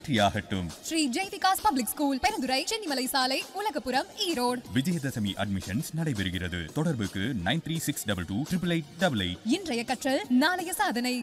வெற்றியாகட்டும் Sri Jaivikas public school Perundurai Chennimalai சாலை Ulagapuram Erode Vijayadashami admissions நடைபெறுகிறது தொடர்புக்கு nine three six double two triple eight double eight இன்றைய கற்றல் நாளைய சாதனை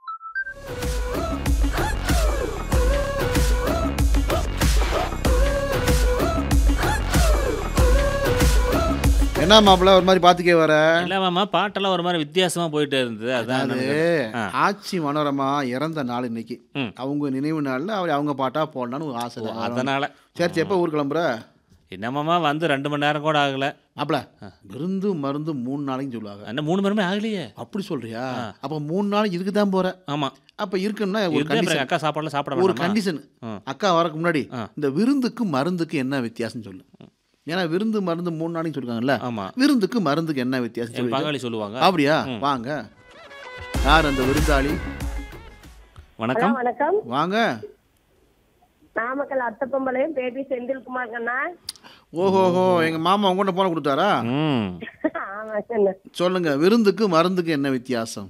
என்ன மாப்பிள்ள ஒரு மாதிரி பார்த்துக்கே வர இல்ல மாமா பாட்டெல்லாம் ஒரு மாதிரி வித்தியாசமா போயிட்டே இருந்தது அதான் அது நமக்கு- ஆ. ஆட்சி மனோரமா இறந்த நாள் இன்னைக்கு ம். அவங்க நினைவு நாள்ல அவர் அவங்க பாட்டா போடலான்னு ஒரு ஆசை தான். அதனால சரி சரி எப்போ ஊர் கிளம்புற என்ன மாமா வந்து ரெண்டு மணி நேரம் கூட ஆகல மாப்பிள விருந்து மருந்து மூணு நாளைக்கு சொல்லுவாங்க என்ன மூணு மணி நேரமே ஆகலையே அப்படி சொல்றியா அப்ப மூணு நாளைக்கு இதுக்கு தான் போற ஆமா அப்ப இருக்குன்னா ஒரு இருந்தே அப்புறம் கண்டிஷன் அக்கா சாப்பாடுலாம் சாப்பிட ஒரு வேண்டாமா? கண்டிஷன் ம். அக்கா வரக்கு முன்னாடி ஆ. இந்த விருந்துக்கு மருந்துக்கு என்ன வித்தியாசம் சொல்லு ஏன்னா விருந்து மருந்து மூணு நாளைக்கு சொல்லிருக்காங்கல்ல ஆமா விருந்துக்கு மருந்துக்கு என்ன வித்தியாசம் என் சொல்லு பங்காளி சொல்லுவாங்க அப்படியா வாங்க யார் அந்த விருந்தாளி வணக்கம் வணக்கம் வாங்க நாமக்கல் அத்தப்பம்பளையும் பேபி செந்தில்குமார் கண்ணா ஓஹோஹோ எங்க மாமா உங்கள்கிட்ட போன கொடுத்தாரா ம் ஆமா சொன்ன சொல்லுங்க விருந்துக்கு மருந்துக்கு என்ன வித்தியாசம்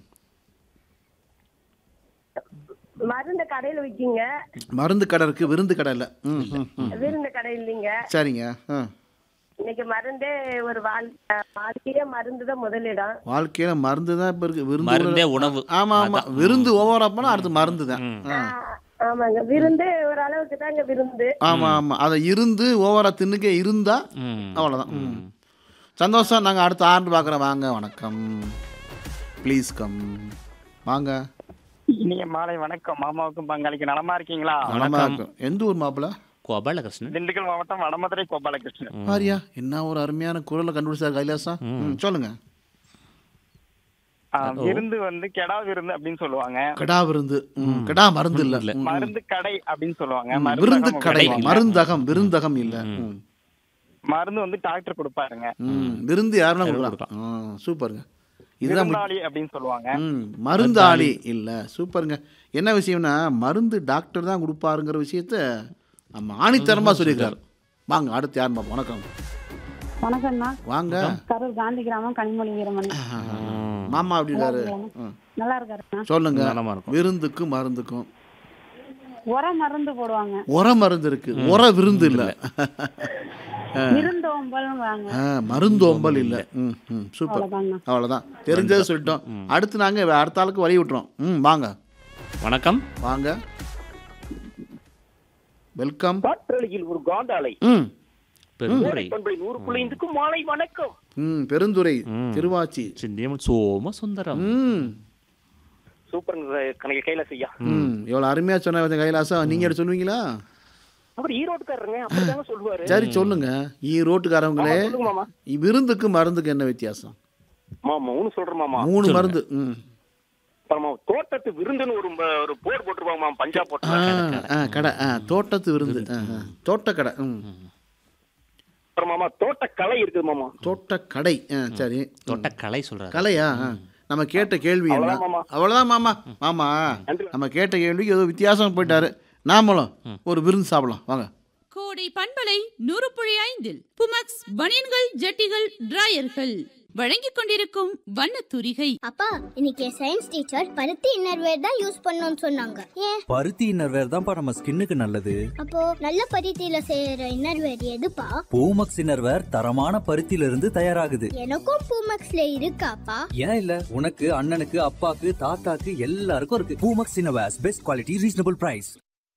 மருந்து கடையில விக்கீங்க மருந்து கடை இருக்கு விருந்து கடை இல்லை ம் ம், ம். விருந்த கடை இல்லைங்க சரிங்க ஆ இன்னைக்கு மருந்தே ஒரு வாழ் வாழ்க்கையே மருந்து தான் முதலிடம் வாழ்க்கையில மருந்து தான் இப்போ இருக்கு விருந்து மருந்தே உணவு ஆமா ஆமா விருந்து ஓவரா போனா அடுத்து மருந்து தான் ஆ. ஆ, ஆமாங்க விருந்து ஒரு அளவுக்கு தாங்க விருந்து ஆமா ஆமா அதை இருந்து ஓவரா தின்னுக்கே இருந்தா ம். அவ்வளோதான் ம். சந்தோஷம் நாங்கள் அடுத்த ஆண்டு பார்க்குறோம் வாங்க வணக்கம் ப்ளீஸ் கம் வாங்க இனிய மாலை வணக்கம் மாமாவுக்கும் பங்காளிக்கு நலமா இருக்கீங்களா நலமா இருக்கும் எந்த ஊர் மாப்பிள்ள கோபாலகிருஷ்ணன் திண்டுக்கல் மாவட்டம் வடமதுரை கோபாலகிருஷ்ணன் பாரியா என்ன ஒரு அருமையான குரலை கண்டுபிடிச்சார் கைலாசம் ம், சொல்லுங்க ஆ, விருந்து வந்து கெடா விருந்து அப்படின்னு சொல்லுவாங்க கிடா விருந்து ம், கிடா மருந்து இல்ல இல்ல. ம், மருந்து கடை அப்படின்னு சொல்லுவாங்க ம், மருந்தகம் விருந்து கடை கிடையாது. மருந்தகம் விருந்தகம் இல்ல ம். மருந்து வந்து டாக்டர் கொடுப்பாருங்க ம், விருந்து யாருன்னா கொடுக்கலாம் ஆ, சூப்பருங்க இதுதான் முக்கியம். விருந்தாளி அப்படின்னு சொல்லுவாங்க ம் மருந்தாளி இல்ல சூப்பருங்க என்ன விஷயம்னா மருந்து டாக்டர் தான் கொடுப்பாருங்கிற விஷயத்த நம்ம ஆணித்தரமா சொல்லியிருக்காரு வாங்க அடுத்து யார் பாப்போம் வணக்கம் வணக்கம்ண்ணா வாங்க கரூர் காந்தி கிராமம் கனிமொழி வீரமணி மாமா அப்படி இருக்காரு ம். நல்லா இருக்காருண்ணா சொல்லுங்க நலமா இருக்கும். விருந்துக்கும் மருந்துக்கும் உர மருந்து போடுவாங்க உர மருந்து இருக்கு உர விருந்து இல்ல விருந்தோம்பல்னு வாங்க ஆ, மருந்தோம்பல் இல்ல ம் ம் சூப்பர் அவ்வளவுதாங்கண்ணா அவ்வளவுதான் தெரிஞ்சதை சொல்லிட்டோம் அடுத்து நாங்க அடுத்த ஆளுக்கு வழி விட்டுறோம் ம் வாங்க வணக்கம் வாங்க வெல்கம் காற்றலையில் ஒரு காந்தாலை ம் பெருந்துறை பண்பை நூறு புள்ளைந்துக்கும் மாலை வணக்கம் ம் பெருந்துறை திருவாச்சி சிந்தியம் சோம சுந்தரம் ம் சூப்பர் கணக்கு கையில செய்யா ம் எவ்வளோ அருமையாக சொன்ன கைலாசம் நீங்கள் எடுத்து சொல்லுவீங்களா அவர் ஈரோட்டுக்காரருங்க அப்படிதாங்க சொல்லுவாரு சரி சொல்லுங்க ஈ ரோட்டுக்காரவங்களே சொல்லுங்க மாமா இ- விருந்துக்கு மருந்துக்கு என்ன வித்தியாசம் மாமா ஒண்ணு சொல்றேன் மாமா மூணு மருந்து ம் அப்புறமா தோட்டத்து விருந்துன்னு ஒரு ம- ஒரு போர் போட்டுருப்பாங்க மாமா பஞ்சாப் ஆ போட்டு ஆ கடை ஆ தோட்டத்து விருந்து ஆ, ஆ. தோட்டக்கடை ம் அப்புறம் மாமா தோட்டக்கலை இருக்குது மாமா தோட்டக்கடை ஆ சரி தொட்ட கலை சொல்றாரு கலையா ஆ. நம்ம கேட்ட கேள்வி என்ன அவ்வளவுதான் மாமா. அவ்வளோதான் மாமா மாமா நன்றி. நம்ம கேட்ட கேள்விக்கு ஏதோ வித்தியாசம் போயிட்டாரு நாமளும் ஒரு விருந்து சாப்பிடலாம் வாங்க கோடை பண்பலை நூறு புள்ளி ஐந்தில் புமக்ஸ் பனியன்கள் ஜட்டிகள் டிராயர்கள் வழங்கிக் கொண்டிருக்கும் வண்ணத் தூரிகை அப்பா இன்னைக்கு சயின்ஸ் டீச்சர் பருத்தி இன்னர்வேர் தான் யூஸ் பண்ணணும்னு சொன்னாங்க ஏன் பருத்தி இன்னர்வேர் தான்ப்பா நம்ம ஸ்கின்னுக்கு நல்லது அப்போ நல்ல பருத்தியில செய்யற இன்னர்வேர் எதுப்பா பூமக்ஸ் இன்னர்வேர் தரமான பருத்தியில இருந்து தயாராகுது எனக்கும் பூமக்ஸ்ல இருக்காப்பா ஏன் இல்ல உனக்கு அண்ணனுக்கு அப்பாக்கு தாத்தாக்கு எல்லாருக்கும் இருக்கு Poomex innerwears best quality reasonable price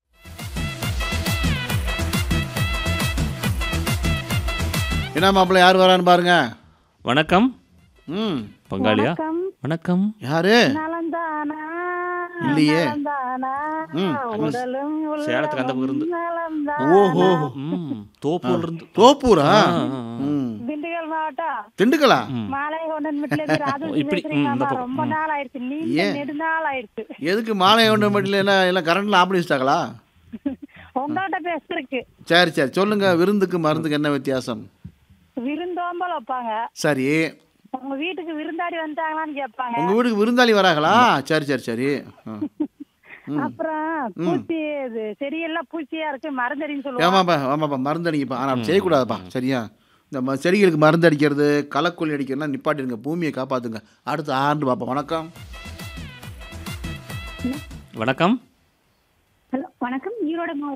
என்ன மாப்பிள்ளை யார் வரான்னு பாருங்க வணக்கம் ம் பங்காளியா வணக்கம். வணக்கம் யாரு நலந்தானா இல்லையே. நலந்தானா ம். உடலும் உள்ளமும் சேலத்துக்கு அந்த பக்கம் இருந்து. நலந்தானா. ஓஹோ ம் தோப்பூர்ல இருந்து தோப்பூரா ஆ, ஆ, ஆ. ம் திண்டுக்கல் மாவட்டம் திண்டுக்கலா மாலை கொண்டு வீட்டுல ராஜு இப்படி, பேசுறீங்க ம், இந்த அம்மா. பக்கம். ரொம்ப ம். நாள் ஆயிடுச்சு நீண்ட ஏன்? நெடுநாள் ஆயிடுச்சு எதுக்கு மாலை ஒன்று மட்டும் என்ன எல்லாம் கரண்ட்ல ஆஃப் பண்ணி வச்சிட்டாங்களா உங்கள்கிட்ட பேசுறதுக்கு சரி சரி சொல்லுங்க விருந்துக்கு மருந்துக்கு என்ன வித்தியாசம் விருந்தோம்பல் வைப்பாங்க சரி உங்க வீட்டுக்கு விருந்தாடி வந்தாங்களான்னு கேட்பாங்க உங்க வீட்டுக்கு விருந்தாளி வராங்களா சரி சரி சரி ஆ. அப்புறம் பூச்சி இது செடியெல்லாம் பூச்சியா இருக்கு மருந்தடின்னு சொல்லுவாங்க ஏமாப்பா ஆமாப்பா மருந்து அடிங்கப்பா ஆனால் அப்படி செய்யக்கூடாதுப்பா சரியா இந்த ம- செடிகளுக்கு மருந்து அடிக்கிறது களைக்கொல்லி அடிக்கிறதுலாம் நிப்பாட்டிடுங்க பூமியை காப்பாத்துங்க அடுத்து ஆண்டு பாப்பா வணக்கம் வணக்கம் ஹலோ வணக்கம் ஈரோடு மாவட்டம்